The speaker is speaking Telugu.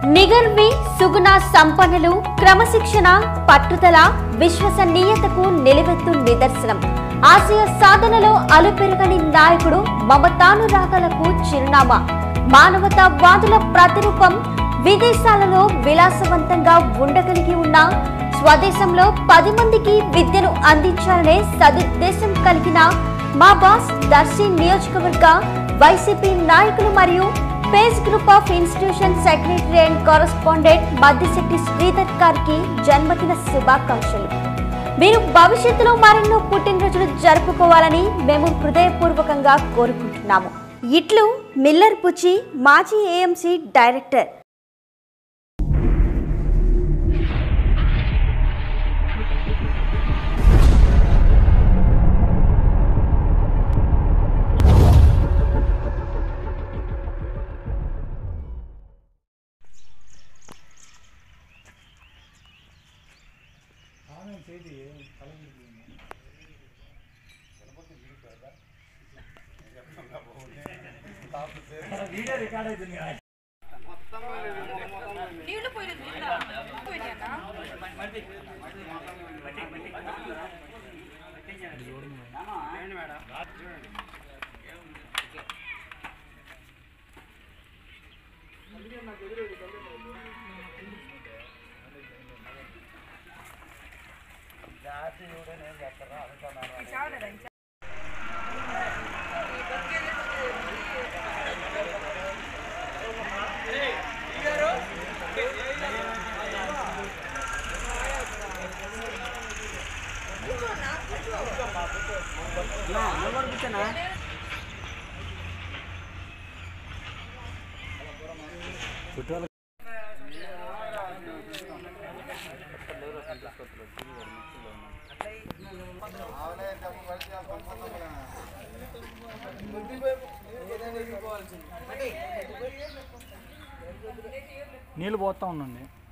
నిగర్వి సుగుణ సంపన్నులు క్రమశిక్షణ పట్టుదల విశ్వసనీయతకు నిలువెత్తు నిదర్శనం ఆశయ సాధనలో అలుపెరగని నాయకుడు మమతానురాగాలకు చిరునామా మానవతావాదుల ప్రతిరూపం విదేశాలలో విలాసవంతంగా ఉండగలిగి ఉన్న స్వదేశంలో పది మందికి విద్యను అందించాలనే సదుద్దేశం కలిగిన మా బాస్ దర్శి నియోజకవర్గ వైసీపీ నాయకులు మరియు PACE group of institution secretary and correspondent Maddisetty Sridhar గారికి జన్మదిన శుభాకాంక్షలు మీరు భవిష్యత్తులో మరెన్నో పుట్టినరోజులు జరుపుకోవాలని మేము హృదయపూర్వకంగా కోరుకుంటున్నాము ఇట్లు మిల్లర్ పుచి మాజీ ఏఎంసీ డైరెక్టర్ నీళ్లు పోయలేదు పోయినాయన్నా నీళ్ళు పోతా ఉండండి